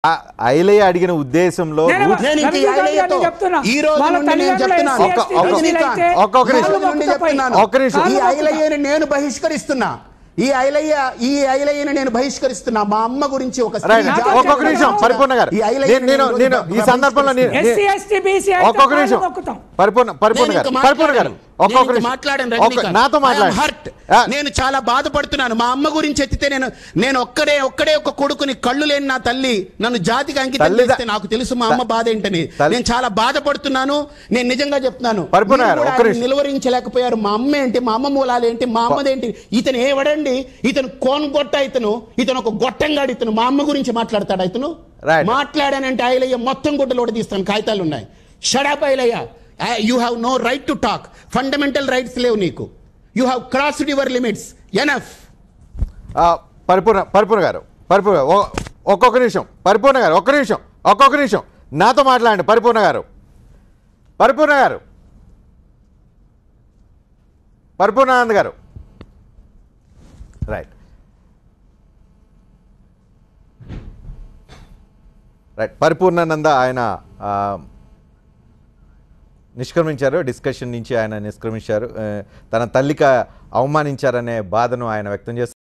ఆ ఐలయ్య అడిగిన ఉద్దేశంలో నేను- రూట్- నేను ఇంక ఈ రజనీకాంత్ ఐలయ్యతో గారిని చెప్తున్నా. ఈ రోజు వాళ్ళ నుండి నేను తల్లిదండ్రులు చెప్తున్నాను. SC, ఒక్క- ఒక్క- రజనీకాంత్ అయితే ఒక్క- ఒక్క నిమిషం. ఈ రోజు నుండి చెప్తున్నాను. ఒక్క నిమిషం. ఈ కాళ్ళు ఐలయ్యని నేను బహిష్కరిస్తున్నా ఈ ఐలయ్య ఈ ఐలయ్యని నేను బహిష్కరిస్తున్నా మా అమ్మ గురించి ఒక స్త్రీ రైట్ జాతి ఒక్కొక్క నిమిషం గురించి పరిపూర్ణ గారు ఈ ఐలయ్యని నేను నేను నేను నేను ఈ సందర్భంలో నేను ఎస్సీ ఎస్టీ బీసీ ఒక్కొక్క నిమిషం పరిపూర్ణ పరిపూర్ణ నేను గారు ఇంకా పరిపూర్ణ గారు మాట్లాడాను. ఒక్కొక్క నేను ఇంకా నిమిషం మాట్లాడాను ఒక్క- రజనీకాంత్. నాతో I am మాట్లాడండి hurt. ఆ, నేను చాలా బాధపడుతున్నాను మా అమ్మ గురించి ఎత్తితే నేను నేను ఒక్కడే ఒక్కడే ఒక కొడుకుని కళ్ళు లేని నా తల్లి నన్ను జాతికి అంకితం తల్లిద- చేస్తే నాకు తెలుసు మా అమ్మ బాధ ఏంటని తల్లి- నేను చాలా బాధపడుతున్నాను నేను నిజంగా చెప్తున్నాను పరిపూర్ణ మీరు గారు, కూడా ఒక్క ఆయన నిమిషం. నిలువరించలేకపోయారు మా అమ్మ ఏంటి మా అమ్మ మూలాలు ఏంటి మా అమ్మదేంటి ఇతను ఏవడండి ఇతను కోన్ గొట్ట ఇతను ఇతను ఒక గొట్టంగాడు ఇతను మా అమ్మ గురించి మాట్లాడతాడు ఇతను Right. మాట్లాడానంటే ఐలయ్య మొత్తం గుడ్డలోడ తీస్తాను కాగితాలు ఉన్నాయి shut up Ilaiah you have no right to talk fundamental rights లేవు నీకు you have crossed your limits enough ఆ, పరిపూర్ణ పరిపూర్ణ గారు పరిపూర్ణ ఒ- ఒక్కొక్క నిమిషం పరిపూర్ణ గారు ఒక్క నిమిషం ఒక్కొక్క నిమిషం నాతో మాట్లాడండి పరిపూర్ణ గారు పరిపూర్ణ గారు పరిపూర్ణానంద్ గారు రైట్ రైట్ పరిపూర్ణానంద ఆయన ఆ, నిష్క్రమించారు డిస్కషన్ నుంచి ఆయన నిష్క్రమించారు ఆ, తన తల్లిక అవమానించారనే బాధను ఆయన వ్యక్తం చేస్తారు